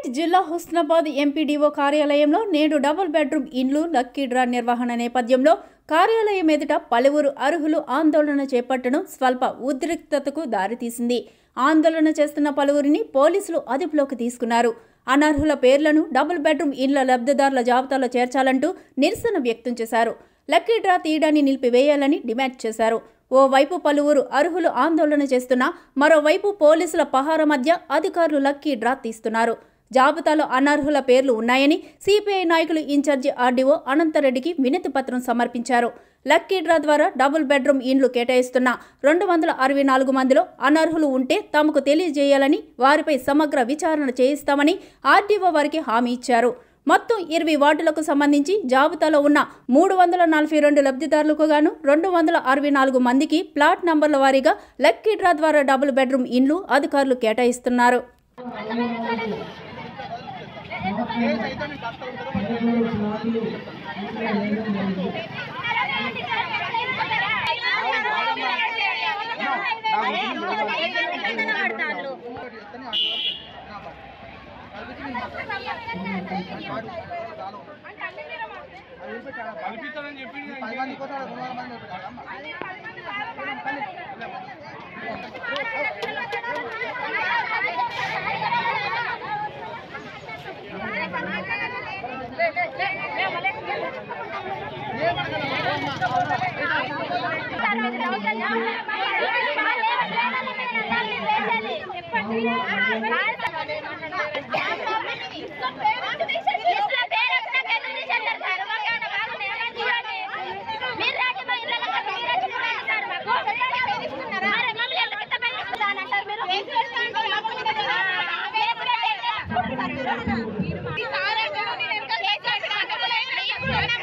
జిల్లా హుస్నాబాద్ ఎంపీడీఓ కార్యాలయంలో నేడు డబుల్ బెడ్రూమ్ ఇండ్లు లక్కీ డ్రా నిర్వహణ నేపథ్యంలో కార్యాలయం ఎదుట పలువురు అర్హులు ఆందోళన చేపట్టడం స్వల్ప ఉద్రిక్తతకు దారితీసింది ఆందోళన చేస్తున్న పలువురిని పోలీసులు అదుపులోకి తీసుకున్నారు అనర్హుల పేర్లను డబుల్ బెడ్రూమ్ ఇండ్ల లబ్ధిదారుల జాబితాలో చేర్చాలంటూ నిరసన వ్యక్తం చేశారు లక్కీ డ్రా తీయడాన్ని నిలిపివేయాలని డిమాండ్ చేశారు ఓవైపు పలువురు అర్హులు ఆందోళన చేస్తున్నా మరోవైపు పోలీసుల పహార మధ్య అధికారులు లక్కీ డ్రా తీస్తున్నారు జాబితాలో అనర్హుల పేర్లు ఉన్నాయని సిపిఐ నాయకులు ఇన్ఛార్జి ఆర్డీఓ అనంతరెడ్డికి వినతి పత్రం సమర్పించారు లక్కీ డ్రా ద్వారా డబుల్ బెడ్రూమ్ ఇండ్లు కేటాయిస్తున్న రెండు వందల అరవై నాలుగు మందిలో అనర్హులు ఉంటే తమకు తెలియజేయాలని వారిపై సమగ్ర విచారణ చేయిస్తామని ఆర్డీఓ వారికి హామీ ఇచ్చారు మొత్తం ఇరవై వార్డులకు సంబంధించి జాబితాలో ఉన్న మూడు వందల నలభై రెండు లబ్ధిదారులకు గాను రెండు వందల అరవై నాలుగు మందికి ప్లాట్ నంబర్ల వారీగా లక్కీ డ్రా ద్వారా డబుల్ బెడ్రూమ్ ఇండ్లు అధికారులు కేటాయిస్తున్నారు కల్పిస్తానని చెప్పింది మీరు